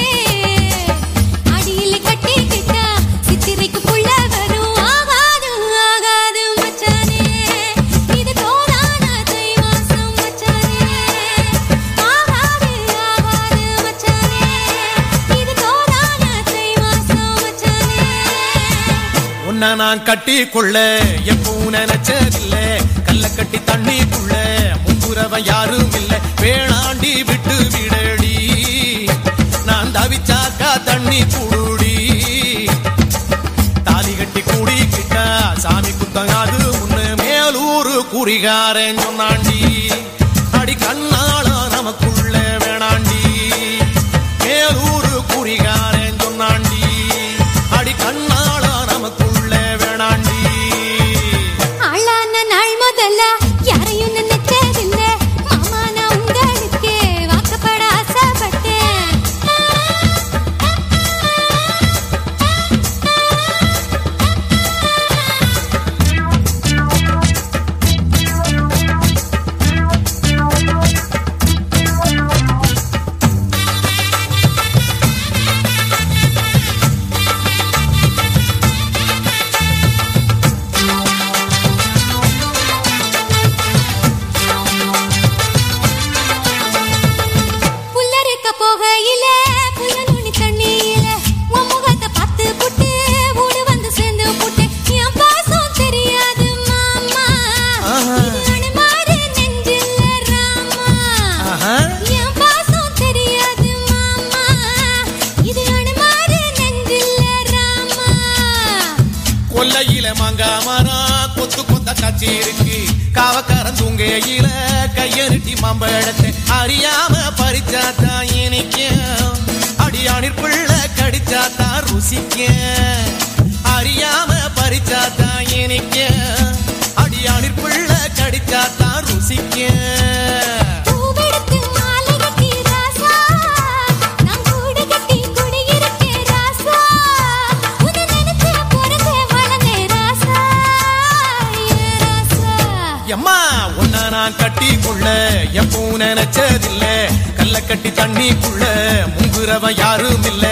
Speaker 2: அடியில் கட்டிக்கிட்டா சித்திரைக்கு புள்ள வரும் ஆகாது ஆகாது மச்சானே இது தோதான தை மாசம் மச்சானே ஆகாது ஆகாது மச்சானே இது தோதான தை மாசம் மச்சானே
Speaker 3: உன்னை நான் கட்டி கொள்ள எப்பவும் நினைச்சதில்ல கல்ல கட்டி தண்ணிக்குள்ள முப்புறவன் யாரும் இல்ல வேணாண்டி விட்டு விடடி நான் தவிச்சாக்கா தண்ணி குடுடி தாலி கட்டி கூடிக்கிட்டா சாமி குத்தங்காது முன்னு மேலூரு குறிகாரன் சொன்னாண்டி அடி கண்ணால நமக்குள்ள வேணாண்டி மேலூரு குறிகாரன் சொன்னாண்டி அடி கண்ணால நமக்குள்ள வேணாண்டி
Speaker 2: ஆளான நாள் முதல்ல யாரையும் நினைச்சதில்ல மாமா நான் உங்களுக்கு வாக்கப்பட ஆசைப்பட்டேன் புல்லறுக்க போகையில புல்ல நுனி தண்ணியில உன் முகத்தை பார்த்து புட்டு ஊடு வந்து சேர்ந்து புட்டு என் பாசம் தெரியாது மாமா இது அனுமாரு நெஞ்சில்ல ராமா என் பாசம் தெரியாது மாமா இது அனுமாரு நெஞ்சில்ல ராமா
Speaker 3: கொல்லையில மாங்கா மரம் கொத்து கொத்த காட்சி இருக்கு காவக்காரன் தூங்கையில கையெருட்டி மாம்பழத்தை அறியாம பறிச்சாத்தான் இனிக்கும் அடியானிற் பிள்ளை கடிச்சாத்தான் ருசிக்கும் அறியாம பறிச்சாத்தான் இனிக்கும் அடியானிற் பிள்ளை கடிச்சாத்தான் ருசிக்கும்
Speaker 2: பூவெடுத்து மாலை கட்டி ராசா நான் கூடு கட்டி குடியிருக்கேன் ராசா உன்னை நினைச்சு பிறந்தே வளர்ந்தேன் ராசா ஏ ராசா
Speaker 3: எம்மா உன்னை நான் கட்டி கொள்ள எப்பவும் நினைச்சதில்ல கல்ல கட்டி தண்ணிக்குள்ள முங்குறவன் யாரும் இல்ல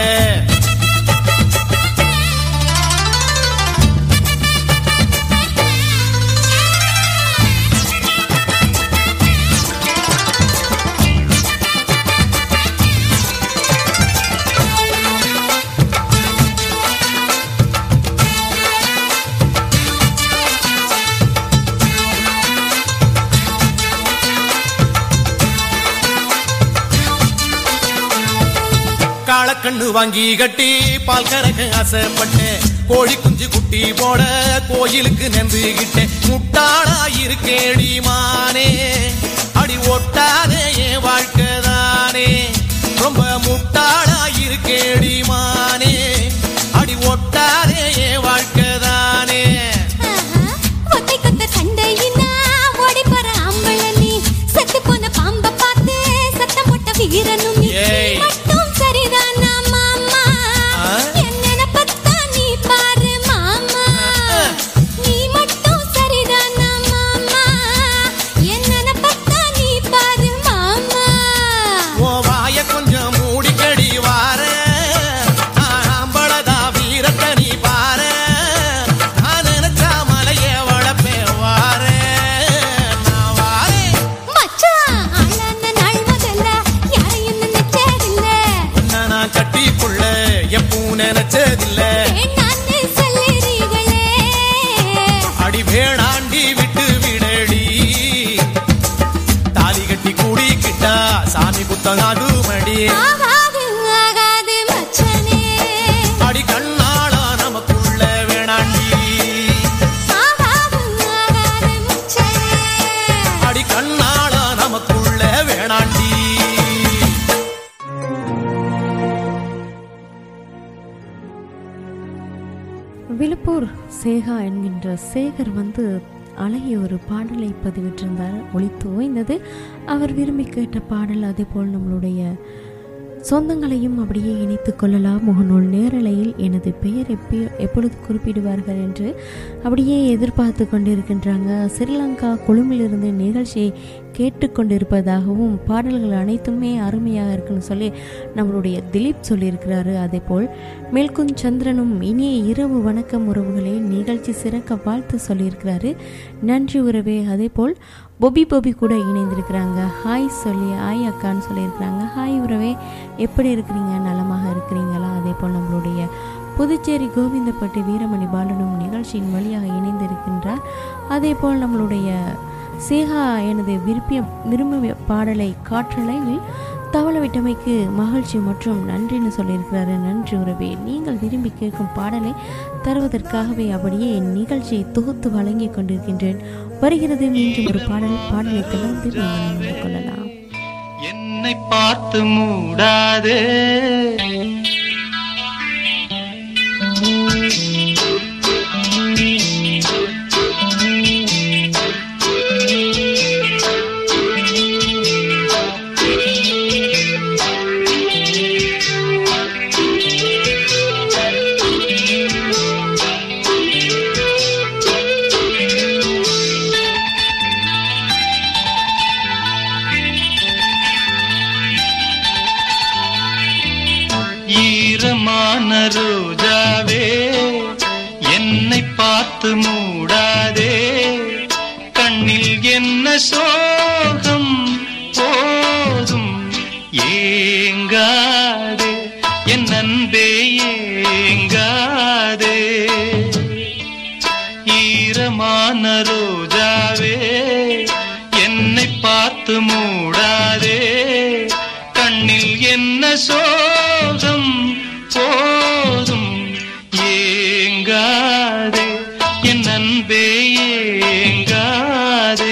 Speaker 3: காளக்கண்ணு வாங்கி கட்டி பால் கறக்க ஆசைப்பட்டேன் கோழி குஞ்சு குட்டி போட கோயிலுக்கு நெந்துகிட்டேன் முட்டாளா இருக்கேடி மானே அடி ஒட்டாதே என் வாழ்க்கை தானே ரொம்ப முட்டாளா இருக்கேடி மானே அடி ஒட்டாதே என் வாழ்க்கை தானே
Speaker 2: ஒத்தை கொத்த
Speaker 1: நினைச்சதில்ல
Speaker 2: வேண்டான்னு சொல்லுறீங்களே
Speaker 1: அடி வேணாண்டி விட்டு விடடி தாலி கட்டி கூடிக்கிட்டா சாமி புத்தம் ஆகுமடி
Speaker 2: ஆகாது ஆகாது மச்சனே
Speaker 1: அடி கண்ணாளா நமக்குள்ள வேணாண்டி
Speaker 2: ஆகாது ஆகாது மச்சனே
Speaker 1: அடி கண்ணாளா நமக்குள்ள வேணாண்டி
Speaker 6: விழுப்பூர் சேகா என்கின்ற சேகர் வந்து அழகிய ஒரு பாடலை பதிவிட்டிருந்தார் ஒளித்து ஓய்ந்தது அவர் விரும்பி கேட்ட பாடல் அதே போல் நம்மளுடைய சொந்தங்களையும் அப்படியே இணைத்து கொள்ளலாம் முகநூல் நேரலையில் எனது பெயர் எப்பி எப்பொழுது குறிப்பிடுவார்கள் என்று அப்படியே எதிர்பார்த்து கொண்டிருக்கின்றாங்க ஸ்ரீலங்கா கொழும்பிலிருந்து நிகழ்ச்சியை கேட்டுக்கொண்டிருப்பதாகவும் பாடல்கள் அனைத்துமே அருமையாக இருக்குன்னு சொல்லி நம்மளுடைய திலீப் சொல்லியிருக்கிறாரு அதே போல் மேல்குன் சந்திரனும் இனிய இரவு வணக்கம் உறவுகளே நிகழ்ச்சி சிறக்க வாழ்த்து சொல்லியிருக்கிறாரு நன்றி உறவே அதே போல் பொபி பொபி கூட இணைந்திருக்கிறாங்க ஹாய் சொல்லி ஹாய் அக்கான்னு சொல்லியிருக்கிறாங்க ஹாய் உறவே எப்படி இருக்கிறீங்க நலமாக இருக்கிறீங்களா அதே போல் நம்மளுடைய புதுச்சேரி கோவிந்தப்பட்டு வீரமணி பாலனும் நிகழ்ச்சியின் வழியாக இணைந்திருக்கின்றார் அதே போல் நம்மளுடைய சேகா எனது விரும்பிய விரும்பிய பாடலை காற்றலையில் தவள விட்டமைக்கு மகிழ்ச்சி மற்றும் நன்றின்னு சொல்லியிருக்கிறாரு நன்றி உறவே நீங்கள் விரும்பி கேட்கும் பாடலை தருவதற்காகவே அப்படியே நிகழ்ச்சியை தொகுத்து வழங்கி கொண்டிருக்கின்றேன் வருகிறது மீண்டும் ஒரு பாடல் பாடலை தொடர்ந்து நீங்கள் இணைந்து கொள்ளலாம்
Speaker 7: என்னை பார்த்து மூடாதே ஈரமான ரோஜாவே என்னை பார்த்து மூடாதே கண்ணில் என்ன சோகம் போதும் ஏங்காதே என் அன்பே ஏங்காதே ஈரமான ரோஜாவே என்னை பார்த்து மூடாதே கண்ணில் என்ன சோகம் போதும் ஏங்காதே என் அன்பே ஏங்காதே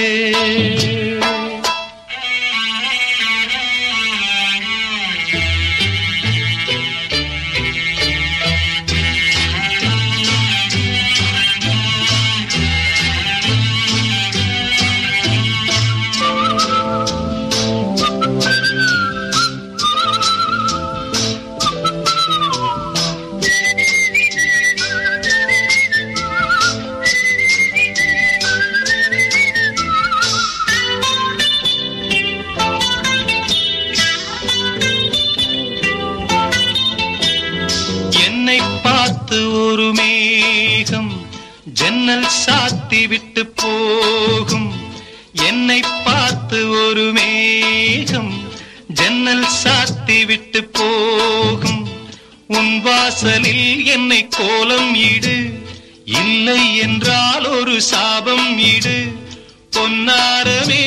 Speaker 7: என்னை பார்த்து ஒரு மேகம் ஜன்னல் சாத்தி விட்டு போகும் என்னை பார்த்து ஒரு மேகம் ஜன்னல் சாத்தி விட்டு போகும் உன் வாசலில் என்னை கோலம் இடு இல்லை என்றால் ஒரு சாபம் இடு பொன்னாரமே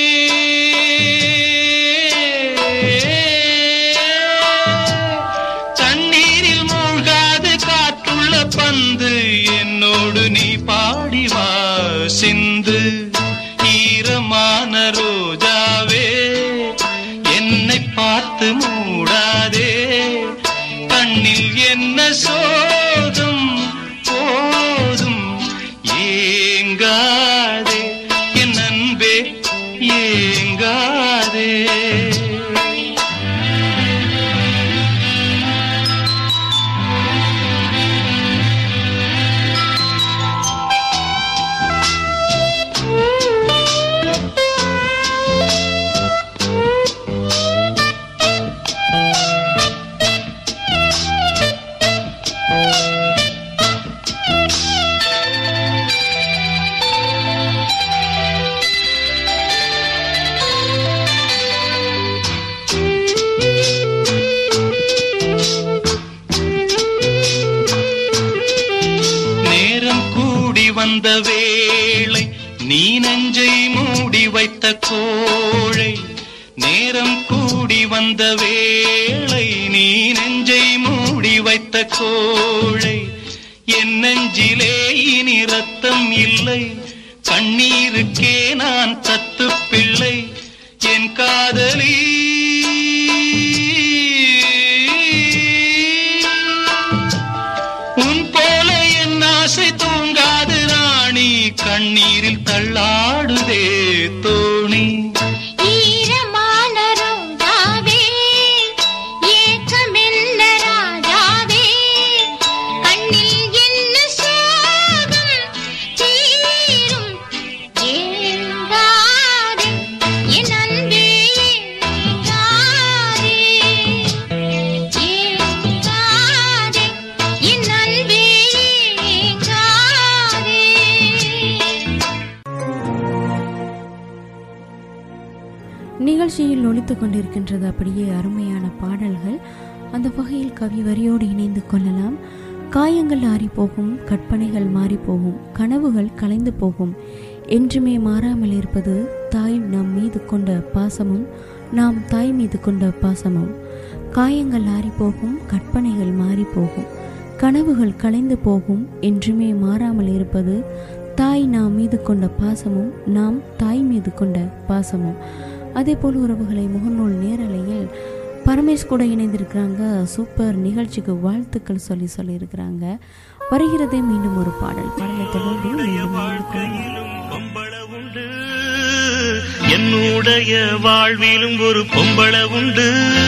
Speaker 7: தண்ணீரில் மூழ்காது காற்றுள்ள பந்து என்னோடு நீ பாடி வா சிந்து ஈரமான ரோஜாவே என்னை பார்த்து மூடாதே கண்ணில் என்ன சோகம் போதும் ஏங்காதே என் அன்பே ஏங்காதே வந்த வேளை நீ நெஞ்சை மூடி வைத்த கோழை நேரம் கூடி வந்த வேளை நீ நெஞ்சை மூடி வைத்த கோழை என் நெஞ்சிலே இனி ரத்தம் இல்லை கண்ணீருக்கே நான் தத்து பிள்ளை என் காதலி உன் போல என் ஆசை தூங்காது ராணி கண்ணீரில் தள்ளாடுதே தோணி
Speaker 2: ஈரமான ரோஜாவே ஏக்கமென்ன ராஜாவே கண்ணில் என்ன சோகம் தீரும் ஏங்காதே என் அன்பே ஏங்காதே ஏங்காதே என் அன்பே ஏங்காதே
Speaker 6: நிகழ்ச்சியில் ஒலித்து கொண்டிருக்கின்றது அப்படியே அருமையான பாடல்கள் அந்த வகையில் கவி வரியோடு இணைந்து கொள்ளலாம் காயங்கள் ஆறி போகும் கற்பனைகள் மாறி போகும் கனவுகள் கலைந்து போகும் என்றுமே மாறாமல் இருப்பது தாய் நம் மீது கொண்ட பாசமும் நாம் தாய் மீது கொண்ட பாசமும் காயங்கள் ஆறி போகும் கற்பனைகள் மாறி போகும் கனவுகள் கலைந்து போகும் என்றுமே மாறாமல் இருப்பது தாய் நாம் மீது கொண்ட பாசமும் நாம் தாய் மீது கொண்ட பாசமும் அதே போல் உறவுகளை முகநூல் நேரலையில் பரமேஷ் கூட இணைந்திருக்கிறாங்க சூப்பர் நிகழ்ச்சிக்கு வாழ்த்துக்கள் சொல்லி சொல்லியிருக்கிறாங்க வருகிறதே மீண்டும் ஒரு பாடல் பாடலை தொடர்ந்து மீண்டும் இணைந்து கொள்ளலாம்.
Speaker 7: பொம்பள உண்டு என்னுடைய வாழ்விலும் ஒரு பொம்பள உண்டு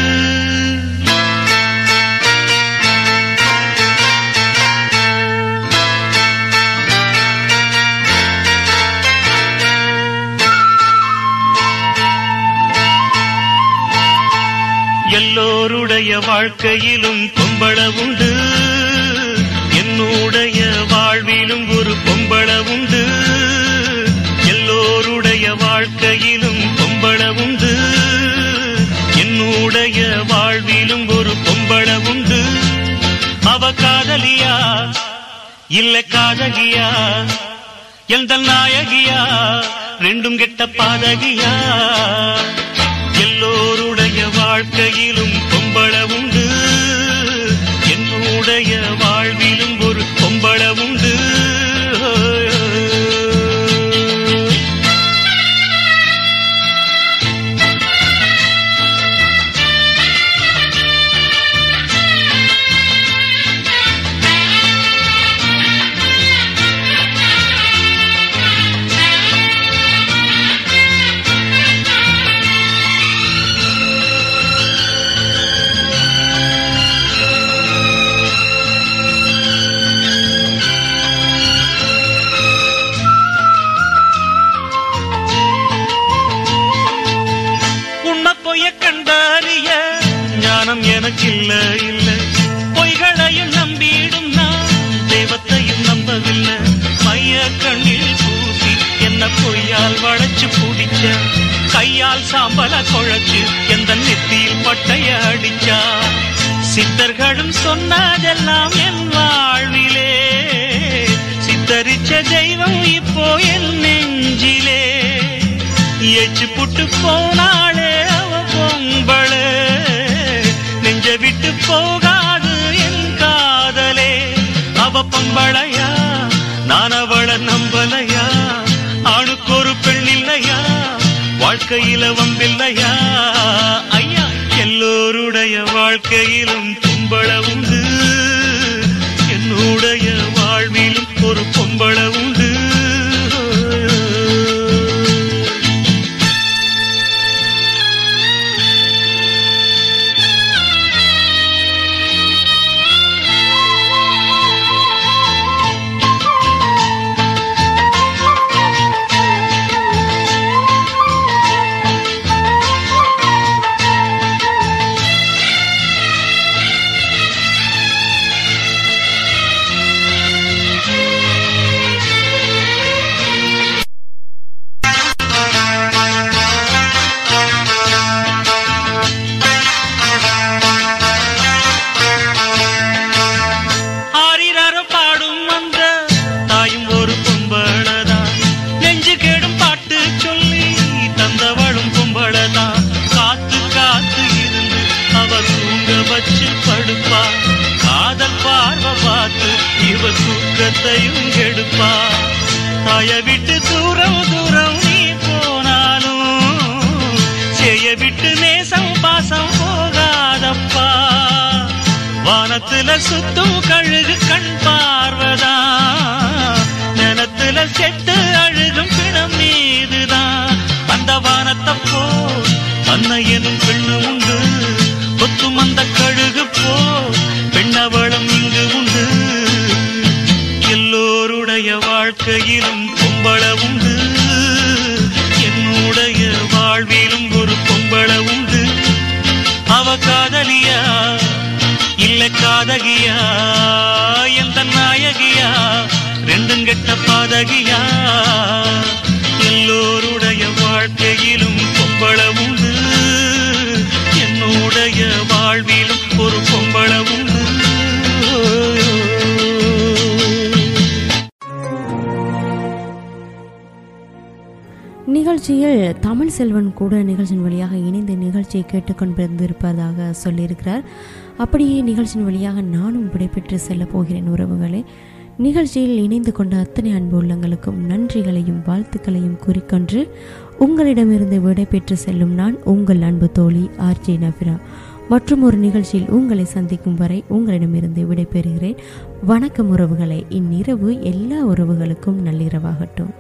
Speaker 7: எல்லோருடைய வாழ்க்கையிலும் பொம்பள உண்டு என்னுடைய வாழ்விலும் ஒரு பொம்பள உண்டு எல்லோருடைய வாழ்க்கையிலும் பொம்பள உண்டு என்னுடைய வாழ்விலும் ஒரு பொம்பள உண்டு அவ காதலியா இல்ல காதகியா எந்த நாயகியா ரெண்டும் கெட்ட பாதகியா எல்லோருடைய வாழ்க்கையிலும் பொம்பள உண்டு என்னுடைய வாழ்விலும் ஒரு பொம்பள உண்டு உண்மை பொய்ய கண்டறிய ஞானம் எனக்கு இல்ல இல்ல பொய்களையும் நம்பிடும் நான் தெய்வத்தையும் நம்பவில்லை மைய கண்ணில் பூசி என்ன பொய்யால் வளைச்சு பிடிச்ச கையால் சாம்பல குழைச்சு எந்த நெத்தியில் பட்டைய அடிச்சா சித்தர்களும் சொன்னதெல்லாம் என் வாழ்விலே சித்தரிச்ச தெய்வம் இப்போ என் நெஞ்சிலே எச்சு புட்டு போனாளே அவ பொம்பளே நெஞ்ச விட்டு போகாது என் காதலே அவ பொம்பளையா நான் அவள நம்பலையா ஆணுக்கு ஒரு பெண் இல்லையா வாழ்க்கையில வம்பில்லையா ஐயா எல்லோருடைய வாழ்க்கையிலும் பொம்பள உண்டு என்னுடைய வாழ்விலும் ஒரு பொம்பள உண்டு சுகத்தையும் கெடுப்பா தாய விட்டு தூரம் தூரம் நீ போனாலும் செய்ய விட்டு நேசம் பாசம் போகாதப்பா வானத்துல சுத்தும் கழுகு கண் பார்வதா நிலத்துல செத்து அழுகும் பிணம் மீதுதான் அந்த வானத்தை போ அன்னை எனும் பெண்ணு உண்டு கொத்தும் அந்த கழுகு போ பெண்ணவளம் இங்கு உண்டு எல்லோருடைய வாழ்க்கையிலும் பொம்பள உண்டு என்னுடைய வாழ்விலும் ஒரு பொம்பள உண்டு அவ காதலியா இல்ல காதகியா எந்த நாயகியா ரெண்டும் கெட்ட பாதகியா எல்லோருடைய வாழ்க்கையிலும் பொம்பள உண்டு என்னுடைய வாழ்விலும் ஒரு பொம்பள உண்டு
Speaker 6: நிகழ்ச்சியில் தமிழ் செல்வன் கூட நிகழ்ச்சியின் வழியாக இணைந்து நிகழ்ச்சியை கேட்டுக்கொண்டிருப்பதாக சொல்லியிருக்கிறார் அப்படியே நிகழ்ச்சியின் வழியாக நானும் விடைபெற்று செல்ல போகிறேன் உறவுகளே நிகழ்ச்சியில் இணைந்து கொண்ட அத்தனை அன்பு உள்ளங்களுக்கும் நன்றிகளையும் வாழ்த்துக்களையும் கூறிக்கொண்டு உங்களிடமிருந்து விடைபெற்று செல்லும் நான் உங்கள் அன்பு தோழி ஆர்ஜே நபிரா மற்றும் ஒரு நிகழ்ச்சியில் உங்களை சந்திக்கும் வரை உங்களிடமிருந்து விடைபெறுகிறேன் வணக்கம் உறவுகளே இந்நிரவு எல்லா உறவுகளுக்கும் நள்ளிரவாகட்டும்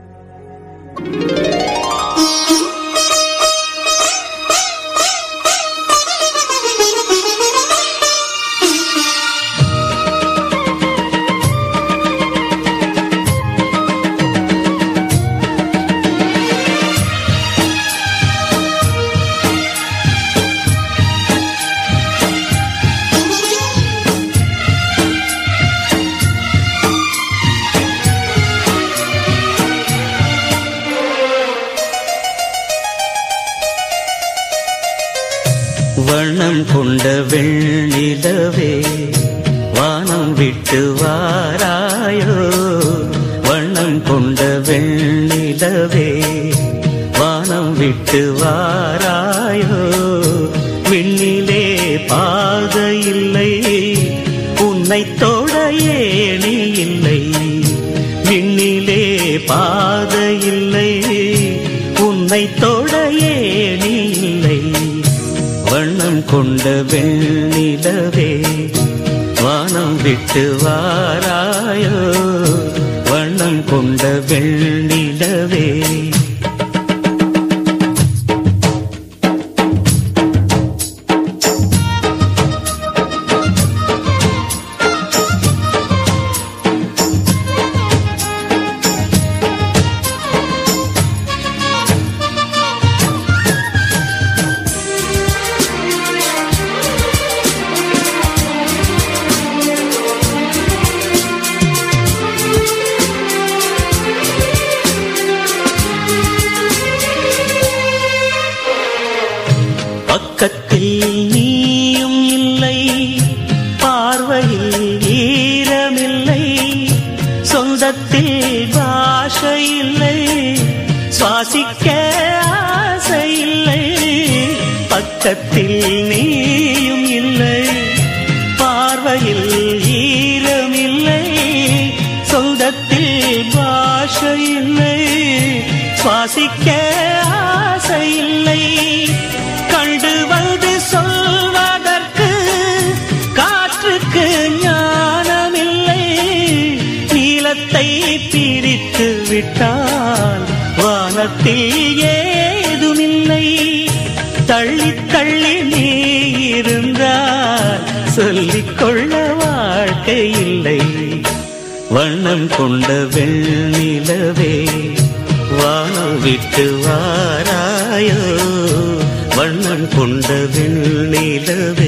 Speaker 11: வண்ணம் கொண்ட வெள்ளிலவே வானம் விட்டு வாராயோ வண்ணம் கொண்ட வெள்ளிலவே வானம் விட்டு வாராயோ விண்ணிலே பாதை இல்லை உன்னை தொட ஏணி இல்லை விண்ணிலே பாதை இல்லை உன்னை தொட ஏணி இல்லை வண்ணம் கொண்ட வெண்ணிலவே வானம் விட்டு வாராயோ வண்ணம் கொண்ட வெண்ணிலவே பக்கத்தில் நீயும் இல்லை பார்வையில் ஈரமில்லை சொந்தத்தில் பாஷை இல்லை சுவாசிக்க ஆசை இல்லை பக்கத்தில் நீயும் இல்லை பார்வையில் ஈரமில்லை சொந்தத்தில் பாஷை இல்லை சுவாசிக்க ஆசை இல்லை கண்டு வந்து சொல்வதற்கு காற்றுக்கு ஞானமில்லை நீளத்தை பிரித்து விட்டால் வானத்தில் ஏதுமில்லை தள்ளி தள்ளி நீ இருந்தால் சொல்லிக்கொள்ள வாழ்க்கை இல்லை வண்ணம் கொண்ட வெண்ணிலவே வானம் விட்டு வாராயோ வண்ணம் கொண்ட வெண்ணிலவே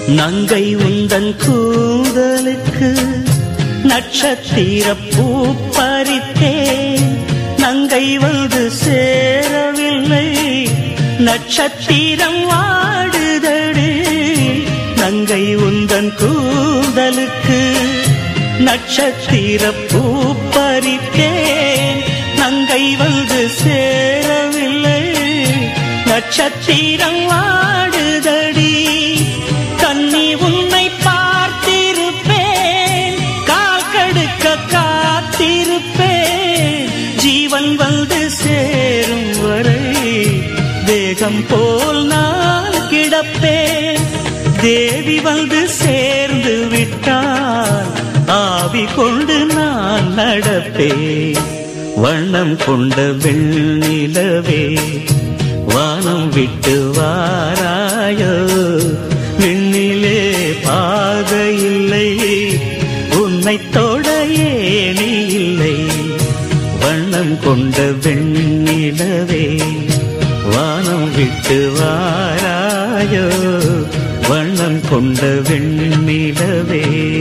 Speaker 11: நங்கை உந்தன் கூந்தலுக்கு நட்சத்திர பூ பறித்தேன் நங்கை வந்து சேரவில்லை நட்சத்திரம் வாடுதடு நங்கை உந்தன் கூந்தலுக்கு நட்சத்திர பூ பறித்தேன் நங்கை வந்து சேரவில்லை நட்சத்திரம் வாடுதடி கண்ணி உன்னை பார்த்திருப்பேன் கால் கடுக்க காத்திருப்பேன் ஜீவன் வந்து சேரும் வரை தேகம் போல் நான் கிடப்பேன் தேவி வந்து சேர்ந்து விட்டால் ஆவி கொண்டு நான் நடப்பேன் வண்ணம் கொண்ட வெண்ணிலவே வானம் விட்டு வாராயோ விண்ணிலே பாதை இல்லை உன்னை தொட ஏணி இல்லை வண்ணம் கொண்ட வெண்ணிலவே வானம் விட்டு வாராயோ வண்ணம் கொண்ட வெண்ணிலவே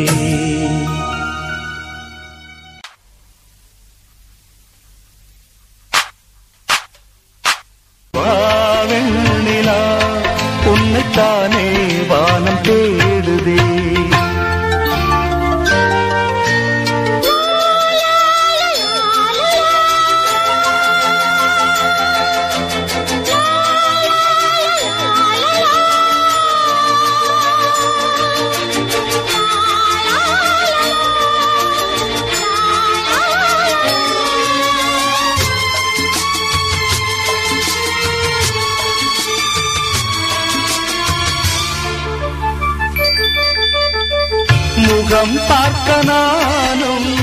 Speaker 12: வாவெண்ணிலா உன்னைத்தானே வானம் தேடுதே முகம் பார்க்க நானும்